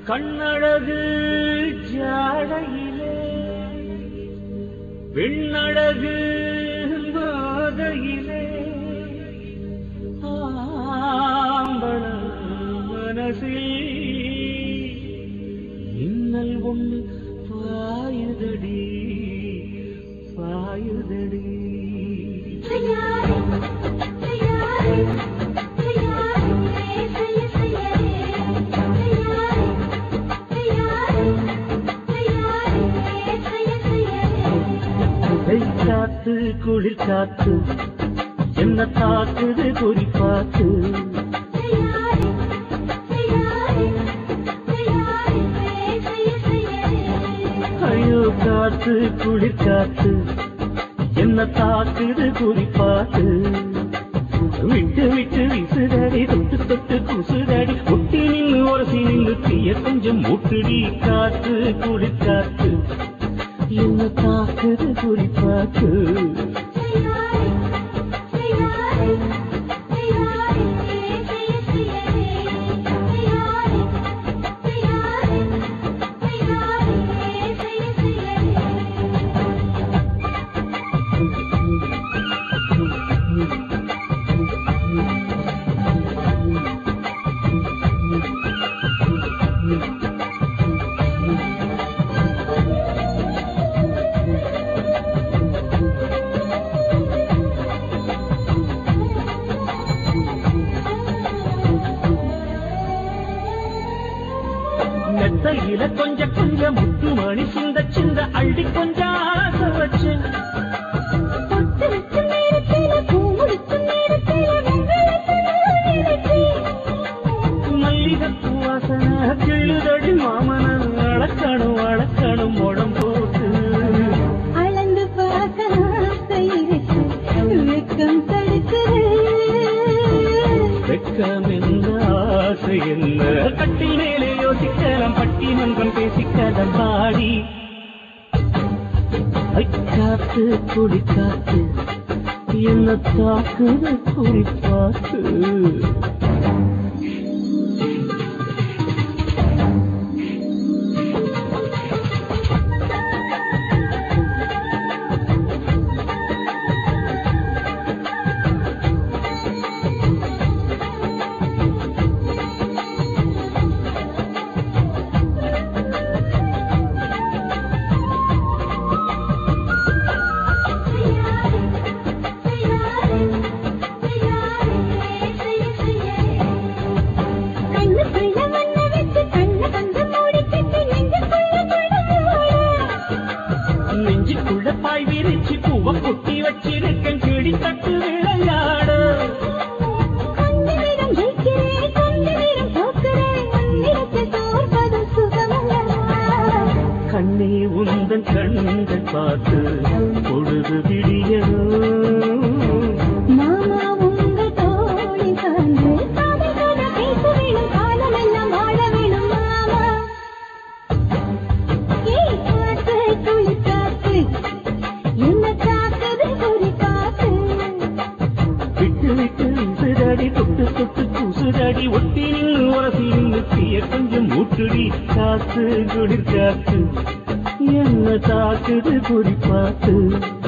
கண்ணழகு ஜாடையிலே வெண்ணழகு மாதையிலே ஆம்பள மனசில் இன்னல் ஒண்ணு பாயுதடி பாயுதடி வெய் காத்து குளிர் காத்து என்ன தாக்குது குறிப்பாத்து ஐயோ காத்து குளிர் காத்து என்ன தாக்குது குறிப்பாத்து விட்டு விட்டு விசுதடி தொட்டு தொட்டு குசுதடி ஒட்டி நின்னு உரசி நின்னு தீய கொஞ்சம் மூட்டுடி காத்து குளிர் காத்து என்ன தாக்குது குறிப்பாத்து நெத்தையில கொஞ்ச கொஞ்ச முத்து மணி சிந்த சிந்த அள்ளி கொஞ்சம் ஆசை வச்சு மல்லிகைப்பூ வாசனை கிள்ளுதடி மாமன அழக்கணும் அழக்கணும் முடம் போட்டு அளந்து பார்க்க ஆசை இருக்கு வெக்கம் தடுக்குது வெக்கம் என்ன ஆசை என்ன கட்டி மேலே யோசிக்கலாம் பட்டி மன்றம் பேசிக்கலாம் பாடி ஐ, காத்து குடி காத்து என்ன தாக்குது குறிப்பாத்து கண்ணுக்குள்ள மண்ண வச்சு கண்ண கொஞ்சம் மூடிக்கிட்டு நெஞ்சுக்குள்ள மழை நெஞ்சுக்குள்ள பாய் விரிச்சு பூவ குட்டி வச்சிருக்கேன் கிளி தட்டு விளையாட கொஞ்ச நேரம் ஜெயிக்கிறேன் கொஞ்ச நேரம் தோக்குறேன் உன்னிடத்தில் தோற்பதும் சுகமல்லவா கண்ணே உந்தன் கண்கள் பார்த்து பொழுது விடியணும் மாமா உங்கள் தோழி சார்ந்து காதல் பேச வேணும் காலமெல்லாம் வாழ வேணும் மாமா ஏய் காத்து குளி காத்து என்ன காக்குது குறி காத்து விட்டு விட்டு விசுதடி தொட்டு தொட்டு குசுதடி ஒட்டி நின்று உரசி நின்று தீய கொஞ்சம் மூட்டுடி காத்து குளிர் காத்து என்ன தாக்குது குறிப்பாத்து